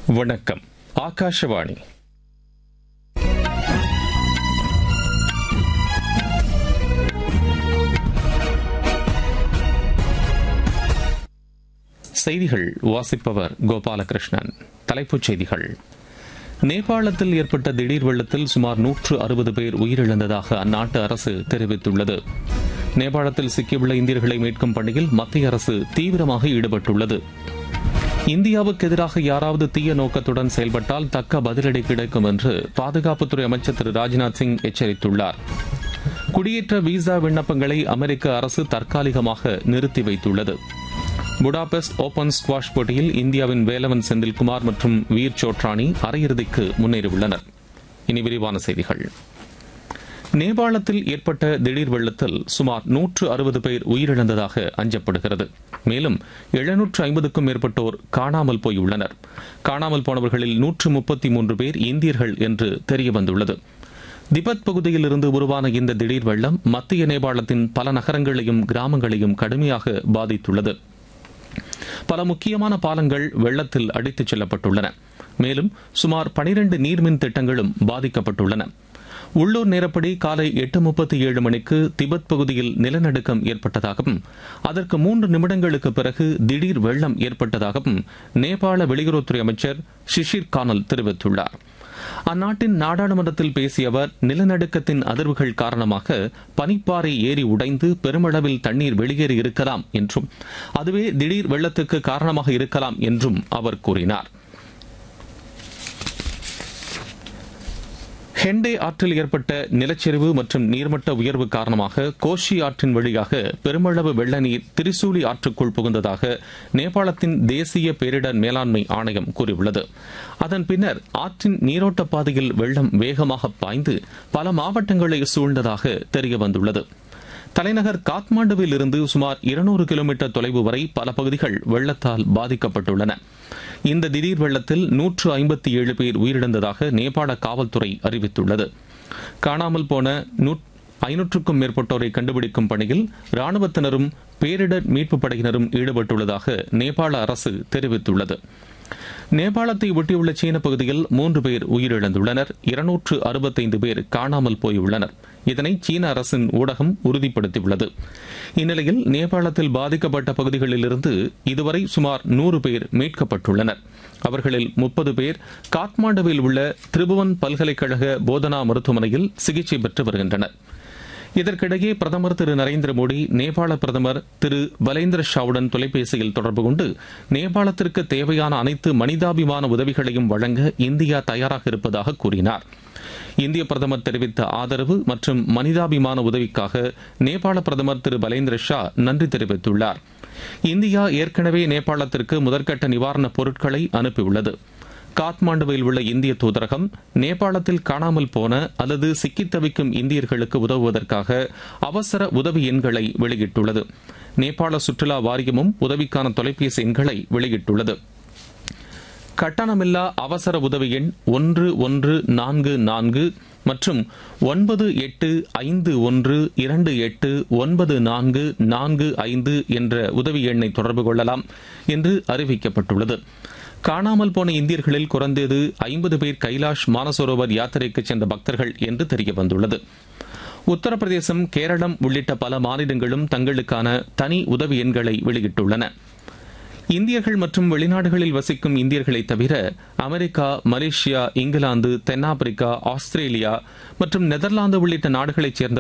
வணக்கம் ஆகாஷவாணி செய்திகள் வாசிப்பவர் கோபாலகிருஷ்ணன் தலைப்புச் செய்திகள் நேபாளத்தில் ஏற்பட்ட திடீர் வெள்ளத்தில் சுமார் நூற்று அறுபது பேர் உயிரிழந்ததாக அந்நாட்டு அரசு தெரிவித்துள்ளது நேபாளத்தில் சிக்கியுள்ள இந்தியர்களை மீட்கும் பணியில் மத்திய அரசு தீவிரமாக ஈடுபட்டுள்ளது இந்தியாவுக்கு எதிராக யாராவது தீய நோக்கத்துடன் செயல்பட்டால் தக்க பதிலடி கிடைக்கும் என்று பாதுகாப்புத்துறை அமைச்சர் திரு ராஜ்நாத் சிங் எச்சரித்துள்ளார் குடியேற்ற விசா விண்ணப்பங்களை அமெரிக்க அரசு தற்காலிகமாக நிறுத்தி வைத்துள்ளது புடாபெஸ்ட் ஓபன் ஸ்குவாஷ் போட்டியில் இந்தியாவின் வேலவன் செந்தில்குமார் மற்றும் வீர் சோட்ரானி அரையிறுதிக்கு முன்னேறியுள்ளனர் இனி விரிவான செய்திகள் நேபாளத்தில் ஏற்பட்ட திடீர் வெள்ளத்தில் சுமார் நூற்று அறுபது பேர் உயிரிழந்ததாக அஞ்சப்படுகிறது மேலும் எழுநூற்று ஐம்பதுக்கும் மேற்பட்டோர் காணாமல் போயுள்ளனர் காணாமல் போனவர்களில் நூற்று முப்பத்தி மூன்று பேர் இந்தியர்கள் என்று தெரியவந்துள்ளது திபெத் பகுதியில் இருந்து உருவான இந்த திடீர் வெள்ளம் மத்திய நேபாளத்தின் பல நகரங்களையும் கிராமங்களையும் கடுமையாக பாதித்துள்ளது பல முக்கியமான பாலங்கள் வெள்ளத்தில் அடித்துச் செல்லப்பட்டுள்ளன மேலும் சுமார் பனிரண்டு நீர்மின் திட்டங்களும் பாதிக்கப்பட்டுள்ளன உள்ளூர் நேரப்படி காலை எட்டு முப்பத்தி ஏழு மணிக்கு திபெத் பகுதியில் நிலநடுக்கம் ஏற்பட்டதாகவும் அதற்கு மூன்று நிமிடங்களுக்கு பிறகு திடீர் வெள்ளம் ஏற்பட்டதாகவும் நேபாள வெளியுறவுத்துறை அமைச்சர் ஷிஷிர் கானல் தெரிவித்துள்ளார் அந்நாட்டின் நாடாளுமன்றத்தில் பேசிய அவர் நிலநடுக்கத்தின் அதிர்வுகள் காரணமாக பனிப்பாறை ஏறி உடைந்து பெருமளவில் தண்ணீர் வெளியேறி இருக்கலாம் என்றும் அதுவே திடீர் வெள்ளத்துக்கு காரணமாக இருக்கலாம் என்றும் அவர் கூறினார் ஹெண்டே ஆற்றில் ஏற்பட்ட நிலச்சரிவு மற்றும் நீர்மட்ட உயர்வு காரணமாக கோஷி ஆற்றின் வழியாக பெருமளவு வெள்ள நீர் திரிசூலி ஆற்றுக்குள் புகுந்ததாக நேபாளத்தின் தேசிய பேரிடர் மேலாண்மை ஆணையம் கூறியுள்ளது அதன் பின்னர் ஆற்றின் நீரோட்ட பாதையில் வெள்ளம் வேகமாக பாய்ந்து பல மாவட்டங்களை சூழ்ந்ததாக தெரியவந்துள்ளது தலைநகர் காத்மாண்டுவில் இருந்து சுமார் இருநூறு கிலோமீட்டர் தொலைவு வரை பல பகுதிகள் வெள்ளத்தால் பாதிக்கப்பட்டுள்ளன இந்த திடீர் வெள்ளத்தில் நூற்று ஐம்பத்தி ஏழு பேர் உயிரிழந்ததாக நேபாள காவல்துறை அறிவித்துள்ளது காணாமல் போன ஐநூற்றுக்கும் மேற்பட்டோரை கண்டுபிடிக்கும் பணியில் ராணுவத்தினரும் பேரிடர் மீட்புப் படையினரும் ஈடுபட்டுள்ளதாக நேபாள அரசு தெரிவித்துள்ளது நேபாளத்தை ஒட்டியுள்ள சீன பகுதியில் மூன்று பேர் உயிரிழந்துள்ளனர் இருநூற்று அறுபத்தைந்து பேர் காணாமல் போயுள்ளனர் இதனை சீன அரசின் ஊடகம் உறுதிப்படுத்தியுள்ளது இந்நிலையில் நேபாளத்தில் பாதிக்கப்பட்ட பகுதிகளிலிருந்து இதுவரை சுமார் நூறு பேர் மீட்கப்பட்டுள்ளனர் அவர்களில் முப்பது பேர் காத்மாண்டுவில் உள்ள திரிபுவன் பல்கலைக்கழக போதனா மருத்துவமனையில் சிகிச்சை பெற்று வருகின்றனர் இதற்கிடையே பிரதமர் திரு நரேந்திர மோடி நேபாள பிரதமர் திரு பலேந்திர ஷாவுடன் தொலைபேசியில் தொடர்பு கொண்டு நேபாளத்திற்கு தேவையான அனைத்து மனிதாபிமான உதவிகளையும் வழங்க இந்தியா தயாராக இருப்பதாக கூறினார் இந்திய பிரதமர் தெரிவித்த ஆதரவு மற்றும் மனிதாபிமான உதவிக்காக நேபாள பிரதமர் திரு பலேந்திர ஷா நன்றி தெரிவித்துள்ளார் இந்தியா ஏற்கனவே நேபாளத்திற்கு முதற்கட்ட நிவாரணப் பொருட்களை அனுப்பியுள்ளது காத்மாண்டுவில் உள்ள இந்திய தூதரகம் நேபாளத்தில் காணாமல் போன அல்லது சிக்கித் தவிக்கும் இந்தியர்களுக்கு உதவுவதற்காக அவசர உதவி எண்களை வெளியிட்டுள்ளது நேபாள சுற்றுலா வாரியமும் உதவிக்கான தொலைபேசி எண்களை வெளியிட்டுள்ளது கட்டணமில்லா அவசர உதவி எண் ஒன்று ஒன்று நான்கு நான்கு மற்றும் ஒன்பது எட்டு ஐந்து ஒன்று இரண்டு எட்டு ஒன்பது நான்கு நான்கு ஐந்து என்ற உதவி எண்ணை தொடர்பு கொள்ளலாம் என்று அறிவிக்கப்பட்டுள்ளது காணாமல் போன இந்தியர்களில் குறைந்தது ஐம்பது பேர் கைலாஷ் மானசரோவர் யாத்திரைக்கு சென்ற பக்தர்கள் என்று தெரிய வந்துள்ளது உத்தரப்பிரதேசம் கேரளம் உள்ளிட்ட பல மாநிலங்களும் தங்களுக்கான தனி உதவி எண்களை வெளியிட்டுள்ளன இந்தியர்கள் மற்றும் வெளிநாடுகளில் வசிக்கும் இந்தியர்களை தவிர அமெரிக்கா மலேசியா இங்கிலாந்து தென்னாப்பிரிக்கா ஆஸ்திரேலியா மற்றும் நெதர்லாந்து உள்ளிட்ட நாடுகளைச் சேர்ந்த